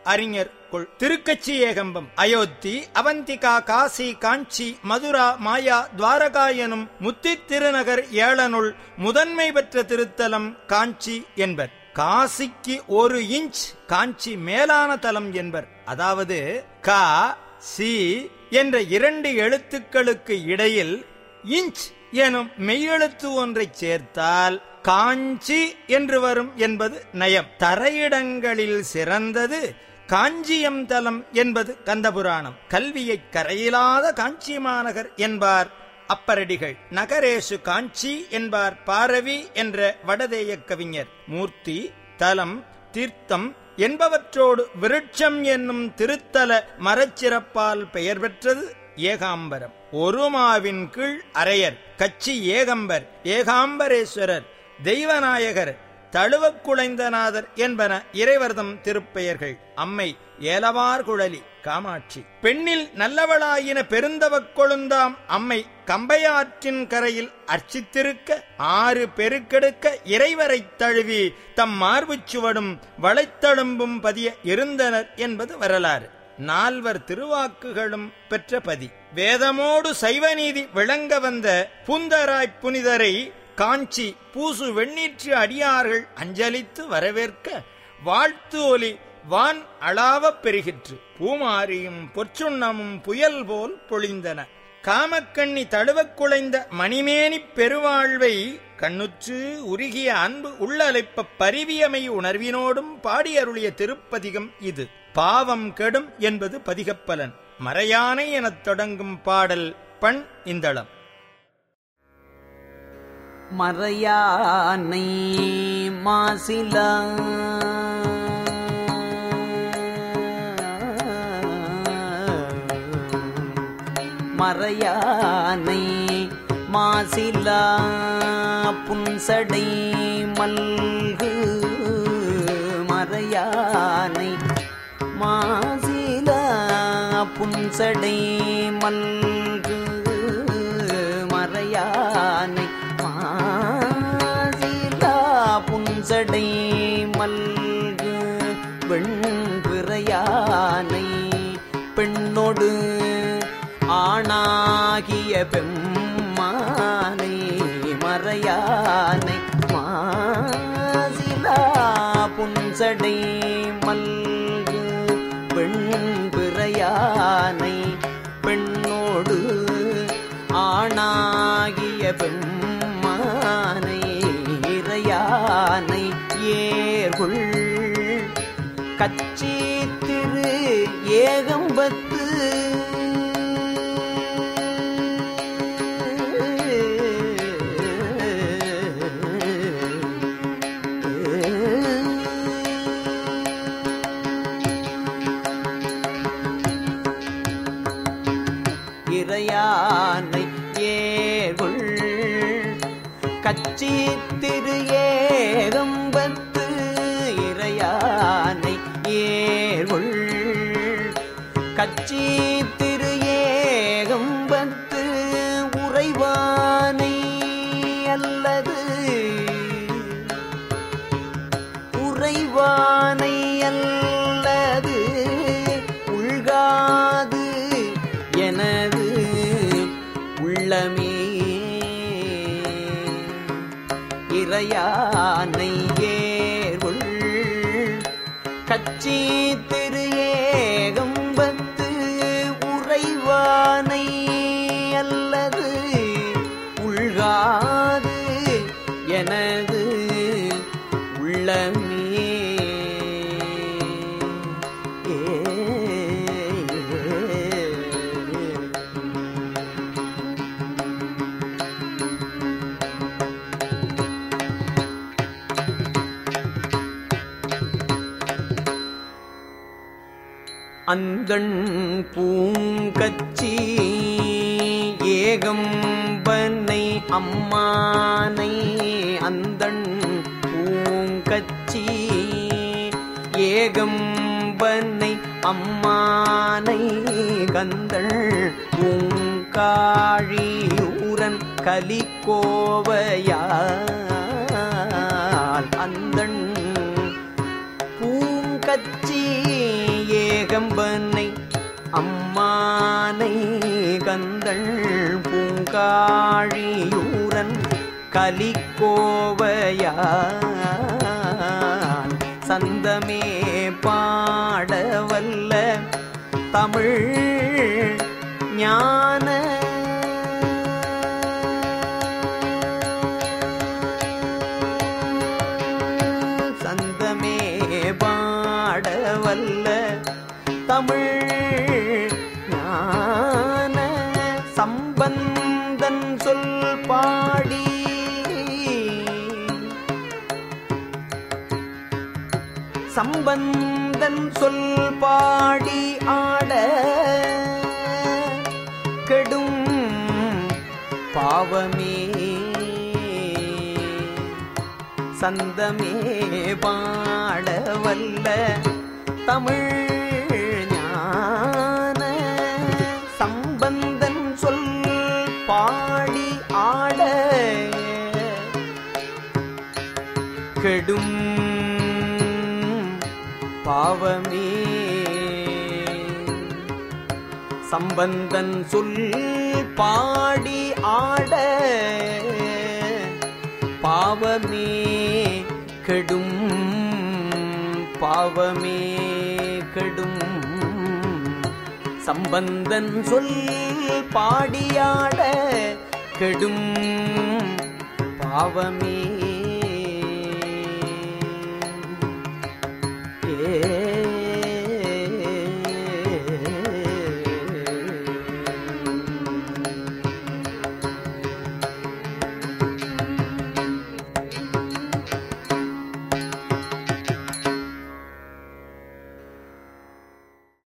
அறிஞர் கொள் திருக்கச்சி ஏகம்பம் அயோத்தி அவந்திகா காசி காஞ்சி மதுரா மாயா துவாரகா எனும் முத்தி திருநகர் ஏழனுள் முதன்மை பெற்ற திருத்தலம் காஞ்சி என்பர் காசிக்கு ஒரு இன்ச் காஞ்சி மேலான தலம் என்பர் அதாவது கா சி என்ற இரண்டு எழுத்துக்களுக்கு இடையில் இன்ச் எனும் மெய்யெழுத்து ஒன்றைச் சேர்த்தால் காஞ்சி என்று வரும் என்பது நயம் தரையிடங்களில் சிறந்தது காஞ்சியம் தலம் என்பது கந்தபுராணம் கல்வியைக் கரையிலாத காஞ்சி மாநகர் என்பார் அப்பரடிகள் நகரேசு காஞ்சி என்பார் பாரவி என்ற வடதேய கவிஞர் மூர்த்தி தலம் தீர்த்தம் என்பவற்றோடு விருட்சம் என்னும் திருத்தல மரச்சிறப்பால் பெயர் பெற்றது ஏகாம்பரம் ஒருமாவின் கீழ் அரையர் கச்சி ஏகம்பர் ஏகாம்பரேஸ்வரர் தெய்வநாயகர் தழுவக்குழைந்தநாதர் என்பன இறைவர்தம் திருப்பெயர்கள் அம்மை ஏலவார் குழலி காமாட்சி பெண்ணில் நல்லவளாயின பெருந்தவக் கொழுந்தாம் அம்மை கம்பையாற்றின் கரையில் அர்ச்சித்திருக்க ஆறு பெருக்கெடுக்க இறைவரைத் தழுவி தம் மார்புச் சுவடும் வளைத்தழும்பும் பதிய இருந்தனர் என்பது வரலாறு நால்வர் திருவாக்குகளும் பெற்ற பதி வேதமோடு சைவநீதி விளங்க வந்த பூந்தராய்ப் புனிதரை காஞ்சி பூசு வெண்ணீற்று அடியார்கள் அஞ்சலித்து வரவேற்க வாழ்த்து ஒலி வான் அளாவப் பெருகிற்று பூமாரியும் பொற்சுண்ணமும் புயல் போல் பொழிந்தன காமக்கண்ணி தழுவக் குலைந்த மணிமேனிப் பெருவாழ்வை கண்ணுற்று உருகிய அன்பு உள்ளலைப்ப பரிவியமை உணர்வினோடும் பாடியருளிய திருப்பதிகம் இது பாவம் கெடும் என்பது பதிகப்பலன் மறையானை எனத் தொடங்கும் பாடல் பண் இந்தளம் மறையானை மாசில மறையானை மாசில புன்சடை மல்கு மறையானை மாசில புன்சடை மல்கு மறையானை மாசிலா புன்சடை மல்கு வெண்பிறையானை பெண்ணொடு ஆணாகிய பெம்மானை மறையானை மாசிலா புன்சடை மல்கு வெண்பிறையானை பெண்ணோடு ஆணாகிய பெம்மானை இறையானை ஏர்கொள் கச்சி திரு ஏகம்பத்து இறையானை ஏகுள் கச்சி திரு ஏகம்பத்து இறையானை ஏகுள் கச்சி திரு ஏகம்பத்து உறைவானை அல்லது உறைவானை அல்லது உள்காது எனது உள்ளமே இறையானை ஏர்கொள் கச்சி திரு ஏகம்பத்து உறைவானை அல்லது உள்காது எனது உள்ளமே அந்தண் பூங்கச்சி ஏகம்பனை அம்மானை அந்தண் பூங்கச்சி ஏகம்பனை அம்மானை கந்தள் பூங்காழியூரன் கலிக்கோவையால் அந்தண் பூங்கச்சி கம்பனை அம்மானை கந்தள் பூங்காழியூரன் கலிக்கோவையான் சந்தமே பாடவல்ல தமிழ் ஞான சந்தமே பாடவல்ல தமிழ் ஞான சம்பந்தன் சொல் பாடி சம்பந்தன் சொல் பாடி ஆட கெடும் பாவமே சந்தமே பாடவல்ல தமிழ் ஞான சம்பந்தன் சொல் பாடி ஆட கெடும் பாவமே சம்பந்தன் சொல் பாடி ஆட பாவமே கெடும் பாவமே கெடும் சம்பந்தன் சொல் பாடியாட கெடும் பாவமே ஏ